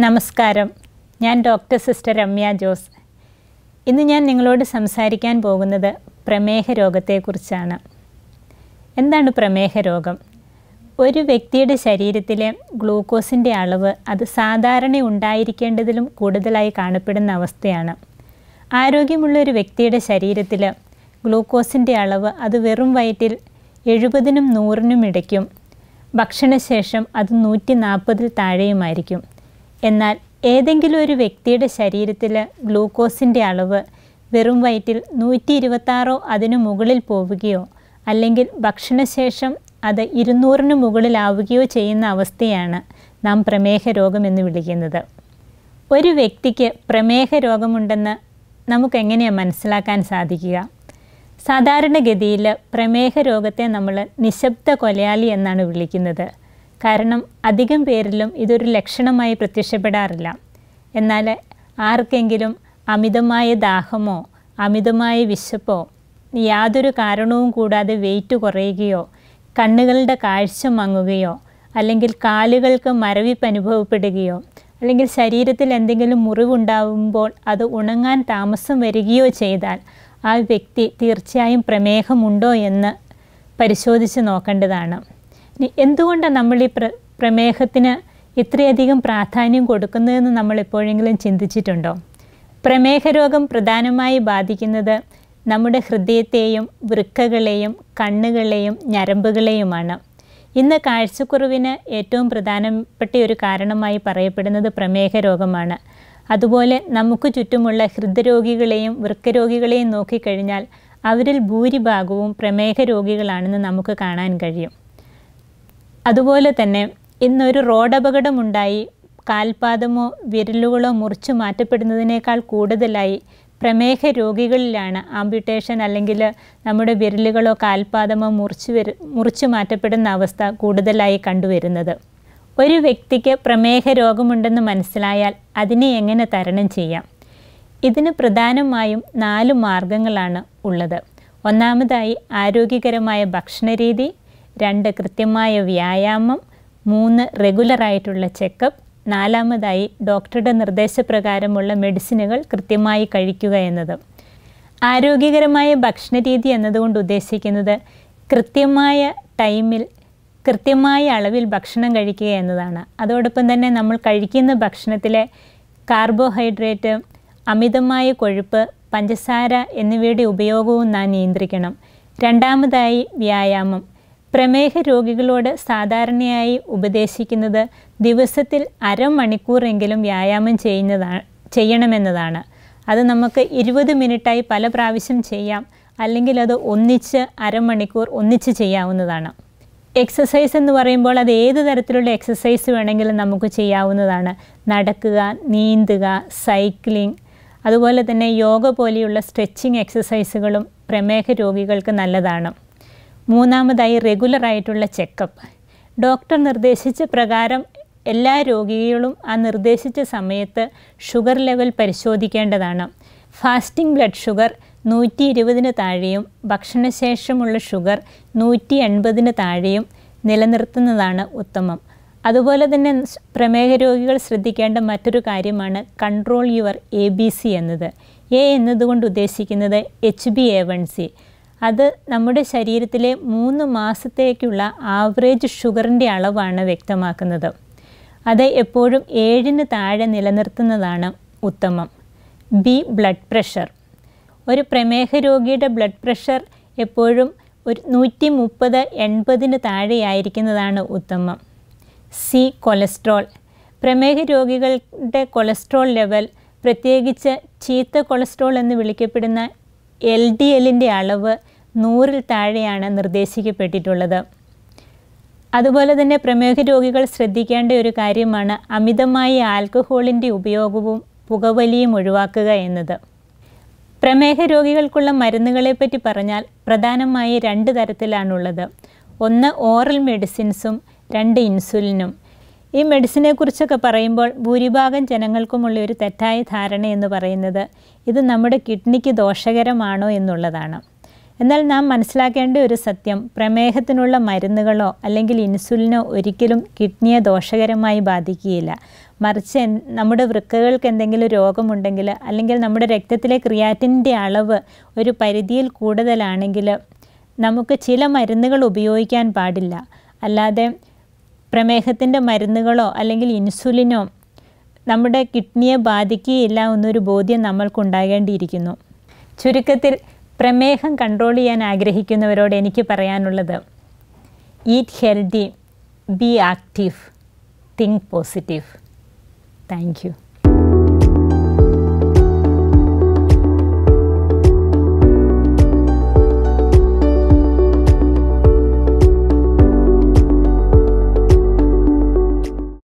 നമസ്കാരം ഞാൻ doctor sister Ramya Jose ഇന്ന് ഞാൻ നിങ്ങളോട് സംസാരിക്കാൻ പോകുന്നത് പ്രമേഹ രോഗത്തെക്കുറിച്ചാണ് എന്താണ് പ്രമേഹ രോഗം ഒരു വ്യക്തിയുടെ ശരീരത്തിലെ ഗ്ലൂക്കോസിൻ്റെ അളവ് അത് സാധാരണ ഉണ്ടായിരിക്കേണ്ടതിലും കൂടുതലായി കാണപ്പെടുന്ന അവസ്ഥയാണ് ആരോഗ്യമുള്ള ഒരു വ്യക്തിയുടെ ശരീരത്തിൽ ഗ്ലൂക്കോസിൻ്റെ അളവ് അത് വെറും വയറ്റിൽ എഴുപതിനും നൂറിനും ഇടയ്ക്കും ഭക്ഷണശേഷം അത് നൂറ്റി നാൽപ്പതിൽ താഴെയുമായിരിക്കും എന്നാൽ ഏതെങ്കിലും ഒരു വ്യക്തിയുടെ ശരീരത്തിൽ ഗ്ലൂക്കോസിൻ്റെ അളവ് വെറും വയറ്റിൽ നൂറ്റി ഇരുപത്താറോ അതിനു മുകളിൽ പോവുകയോ അല്ലെങ്കിൽ ഭക്ഷണശേഷം അത് ഇരുന്നൂറിന് മുകളിലാവുകയോ ചെയ്യുന്ന അവസ്ഥയാണ് നാം പ്രമേഹ രോഗം എന്ന് വിളിക്കുന്നത് ഒരു വ്യക്തിക്ക് പ്രമേഹ രോഗമുണ്ടെന്ന് നമുക്കെങ്ങനെയാണ് മനസ്സിലാക്കാൻ സാധിക്കുക സാധാരണഗതിയിൽ പ്രമേഹ രോഗത്തെ നമ്മൾ നിശബ്ദ കൊലയാളി എന്നാണ് വിളിക്കുന്നത് കാരണം അധികം പേരിലും ഇതൊരു ലക്ഷണമായി പ്രത്യക്ഷപ്പെടാറില്ല എന്നാൽ ആർക്കെങ്കിലും അമിതമായ ദാഹമോ അമിതമായ വിശപ്പോ യാതൊരു കാരണവും കൂടാതെ വെയിറ്റ് കുറയുകയോ കണ്ണുകളുടെ കാഴ്ച മങ്ങുകയോ അല്ലെങ്കിൽ കാലുകൾക്ക് മരവിപ്പ് അനുഭവപ്പെടുകയോ അല്ലെങ്കിൽ ശരീരത്തിൽ എന്തെങ്കിലും മുറിവുണ്ടാകുമ്പോൾ അത് ഉണങ്ങാൻ താമസം വരികയോ ചെയ്താൽ ആ വ്യക്തി തീർച്ചയായും പ്രമേഹമുണ്ടോ എന്ന് പരിശോധിച്ച് നോക്കേണ്ടതാണ് ഇനി എന്തുകൊണ്ടാണ് നമ്മൾ ഈ പ്ര പ്രമേഹത്തിന് ഇത്രയധികം പ്രാധാന്യം കൊടുക്കുന്നതെന്ന് നമ്മൾ എപ്പോഴെങ്കിലും ചിന്തിച്ചിട്ടുണ്ടോ പ്രമേഹ രോഗം പ്രധാനമായി ബാധിക്കുന്നത് നമ്മുടെ ഹൃദയത്തെയും വൃക്കകളെയും കണ്ണുകളെയും ഞരമ്പുകളെയുമാണ് ഇന്ന് കാഴ്ചക്കുറവിന് ഏറ്റവും പ്രധാനപ്പെട്ട ഒരു കാരണമായി പറയപ്പെടുന്നത് പ്രമേഹ രോഗമാണ് അതുപോലെ നമുക്ക് ചുറ്റുമുള്ള ഹൃദ്രോഗികളെയും വൃക്കരോഗികളെയും നോക്കിക്കഴിഞ്ഞാൽ അവരിൽ ഭൂരിഭാഗവും പ്രമേഹ രോഗികളാണെന്ന് നമുക്ക് കാണാൻ കഴിയും അതുപോലെ തന്നെ ഇന്നൊരു റോഡപകടമുണ്ടായി കാൽപാദമോ വിരലുകളോ മുറിച്ചു മാറ്റപ്പെടുന്നതിനേക്കാൾ കൂടുതലായി പ്രമേഹ രോഗികളിലാണ് ആംബ്യൂട്ടേഷൻ അല്ലെങ്കിൽ നമ്മുടെ വിരലുകളോ കാൽപാദമോ മുറിച്ചു വരു മുറിച്ചു മാറ്റപ്പെടുന്ന അവസ്ഥ കൂടുതലായി കണ്ടുവരുന്നത് ഒരു വ്യക്തിക്ക് പ്രമേഹ രോഗമുണ്ടെന്ന് മനസ്സിലായാൽ അതിനെ എങ്ങനെ തരണം ചെയ്യാം ഇതിന് പ്രധാനമായും നാല് മാർഗങ്ങളാണ് ഉള്ളത് ഒന്നാമതായി ആരോഗ്യകരമായ ഭക്ഷണരീതി രണ്ട് കൃത്യമായ വ്യായാമം മൂന്ന് റെഗുലറായിട്ടുള്ള ചെക്കപ്പ് നാലാമതായി ഡോക്ടറുടെ നിർദ്ദേശപ്രകാരമുള്ള മെഡിസിനുകൾ കൃത്യമായി കഴിക്കുക എന്നത് ആരോഗ്യകരമായ ഭക്ഷണരീതി എന്നതുകൊണ്ട് ഉദ്ദേശിക്കുന്നത് കൃത്യമായ ടൈമിൽ കൃത്യമായ അളവിൽ ഭക്ഷണം കഴിക്കുക എന്നതാണ് അതോടൊപ്പം തന്നെ നമ്മൾ കഴിക്കുന്ന ഭക്ഷണത്തിലെ കാർബോഹൈഡ്രേറ്റ് അമിതമായ കൊഴുപ്പ് പഞ്ചസാര എന്നിവയുടെ ഉപയോഗവും നാം നിയന്ത്രിക്കണം രണ്ടാമതായി വ്യായാമം പ്രമേഹ രോഗികളോട് സാധാരണയായി ഉപദേശിക്കുന്നത് ദിവസത്തിൽ അരമണിക്കൂറെങ്കിലും വ്യായാമം ചെയ്യുന്നതാണ് ചെയ്യണമെന്നതാണ് അത് നമുക്ക് ഇരുപത് മിനിറ്റായി പല പ്രാവശ്യം ചെയ്യാം അല്ലെങ്കിൽ അത് ഒന്നിച്ച് അരമണിക്കൂർ ഒന്നിച്ച് ചെയ്യാവുന്നതാണ് എക്സസൈസ് എന്ന് പറയുമ്പോൾ അത് ഏത് തരത്തിലുള്ള എക്സസൈസ് വേണമെങ്കിലും നമുക്ക് ചെയ്യാവുന്നതാണ് നടക്കുക നീന്തുക സൈക്ലിംഗ് അതുപോലെ തന്നെ യോഗ പോലെയുള്ള സ്ട്രെച്ചിങ് എക്സസൈസുകളും പ്രമേഹ രോഗികൾക്ക് നല്ലതാണ് മൂന്നാമതായി റെഗുലറായിട്ടുള്ള ചെക്കപ്പ് ഡോക്ടർ നിർദ്ദേശിച്ച പ്രകാരം എല്ലാ രോഗികളും ആ നിർദ്ദേശിച്ച സമയത്ത് ഷുഗർ ലെവൽ പരിശോധിക്കേണ്ടതാണ് ഫാസ്റ്റിംഗ് ബ്ലഡ് ഷുഗർ നൂറ്റി ഇരുപതിന് താഴെയും ഭക്ഷണശേഷമുള്ള ഷുഗർ നൂറ്റി എൺപതിന് താഴെയും നിലനിർത്തുന്നതാണ് ഉത്തമം അതുപോലെ തന്നെ പ്രമേഹ രോഗികൾ ശ്രദ്ധിക്കേണ്ട മറ്റൊരു കാര്യമാണ് control your A B C എന്നത് എ എന്നതുകൊണ്ട് ഉദ്ദേശിക്കുന്നത് H B A one C അത് നമ്മുടെ ശരീരത്തിലെ മൂന്ന് മാസത്തേക്കുള്ള ആവറേജ് ഷുഗറിൻ്റെ അളവാണ് വ്യക്തമാക്കുന്നത് അത് എപ്പോഴും ഏഴിന് താഴെ നിലനിർത്തുന്നതാണ് ഉത്തമം ബി ബ്ലഡ് പ്രഷർ ഒരു പ്രമേഹ രോഗിയുടെ ബ്ലഡ് പ്രഷർ എപ്പോഴും ഒരു നൂറ്റി മുപ്പത് എൺപതിന് താഴെയായിരിക്കുന്നതാണ് ഉത്തമം സി കൊളസ്ട്രോൾ പ്രമേഹ രോഗികളുടെ കൊളസ്ട്രോൾ ലെവൽ പ്രത്യേകിച്ച് ചീത്ത കൊളസ്ട്രോൾ എന്ന് വിളിക്കപ്പെടുന്ന എൽ ഡി എല്ലിൻ്റെ അളവ് നൂറിൽ താഴെയാണ് നിർദ്ദേശിക്കപ്പെട്ടിട്ടുള്ളത് അതുപോലെ തന്നെ പ്രമേഹ രോഗികൾ ശ്രദ്ധിക്കേണ്ട ഒരു കാര്യമാണ് അമിതമായ ആൽക്കഹോളിൻ്റെ ഉപയോഗവും പുകവലിയും ഒഴിവാക്കുക എന്നത് പ്രമേഹ രോഗികൾക്കുള്ള മരുന്നുകളെപ്പറ്റി പറഞ്ഞാൽ പ്രധാനമായി രണ്ട് തരത്തിലാണുള്ളത് ഒന്ന് ഓറൽ മെഡിസിൻസും രണ്ട് ഇൻസുലിനും ഈ മെഡിസിനെ കുറിച്ചൊക്കെ പറയുമ്പോൾ ഭൂരിഭാഗം ജനങ്ങൾക്കുമുള്ള ഒരു തെറ്റായ ധാരണ എന്ന് പറയുന്നത് ഇത് നമ്മുടെ കിഡ്നിക്ക് ദോഷകരമാണോ എന്നുള്ളതാണ് എന്നാൽ നാം മനസ്സിലാക്കേണ്ട ഒരു സത്യം പ്രമേഹത്തിനുള്ള മരുന്നുകളോ അല്ലെങ്കിൽ ഇൻസുലിനോ ഒരിക്കലും കിഡ്നിയെ ദോഷകരമായി ബാധിക്കുകയില്ല മറിച്ച് നമ്മുടെ വൃക്കകൾക്ക് എന്തെങ്കിലും രോഗമുണ്ടെങ്കിൽ അല്ലെങ്കിൽ നമ്മുടെ രക്തത്തിലെ ക്രിയാറ്റിൻ്റെ അളവ് ഒരു പരിധിയിൽ കൂടുതലാണെങ്കിൽ നമുക്ക് ചില മരുന്നുകൾ ഉപയോഗിക്കാൻ പാടില്ല അല്ലാതെ പ്രമേഹത്തിൻ്റെ മരുന്നുകളോ അല്ലെങ്കിൽ ഇൻസുലിനോ നമ്മുടെ കിഡ്നിയെ ബാധിക്കുകയില്ല എന്നൊരു ബോധ്യം നമ്മൾക്കുണ്ടാകേണ്ടിയിരിക്കുന്നു ചുരുക്കത്തിൽ പ്രമേഹം കൺട്രോൾ ചെയ്യാൻ ആഗ്രഹിക്കുന്നവരോട് എനിക്ക് പറയാനുള്ളത് eat healthy be active think positive thank U